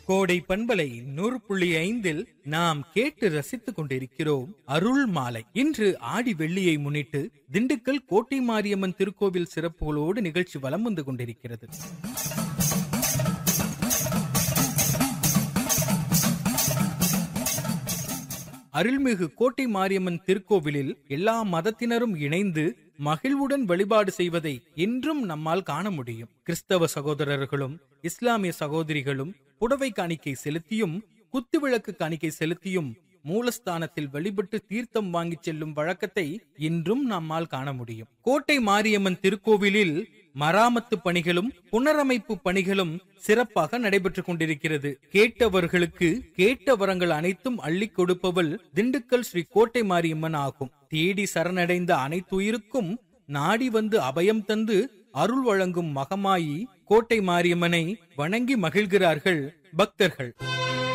கோடை பண்பலை நூறு புள்ளி ஐந்தில் நாம் கேட்டு ரசித்துக் கொண்டிருக்கிறோம் அருள் மாலை இன்று ஆடி வெள்ளியை முன்னிட்டு திண்டுக்கல் கோட்டை மாரியம்மன் திருக்கோவில் சிறப்புகளோடு நிகழ்ச்சி வலம் வந்து கொண்டிருக்கிறது அருள்மிகு கோட்டை மாரியம்மன் திருக்கோவிலில் எல்லா மதத்தினரும் இணைந்து மகிழ்வுடன் வழிபாடு செய்வதை இன்றும் நம்மால் காண முடியும் கிறிஸ்தவ சகோதரர்களும் இஸ்லாமிய சகோதரிகளும் புடவை காணிக்கை செலுத்தியும் குத்துவிளக்கு காணிக்கை செலுத்தியும் மூலஸ்தானத்தில் வழிபட்டு தீர்த்தம் வாங்கிச் செல்லும் வழக்கத்தை இன்றும் நம்மால் காண முடியும் கோட்டை மாரியம்மன் திருக்கோவிலில் மராமத்து பணிகளும் புனரமைப்பு பணிகளும் சிறப்பாக நடைபெற்றுக் கொண்டிருக்கிறது கேட்டவர்களுக்கு கேட்ட வரங்கள் அனைத்தும் அள்ளிக் கொடுப்பவள் திண்டுக்கல் ஸ்ரீ கோட்டை மாரியம்மன் ஆகும் தேடி சரணடைந்த அனைத்துயிருக்கும் நாடி வந்து அபயம் தந்து அருள் வழங்கும் மகமாயி கோட்டை மாரியம்மனை வணங்கி மகிழ்கிறார்கள் பக்தர்கள்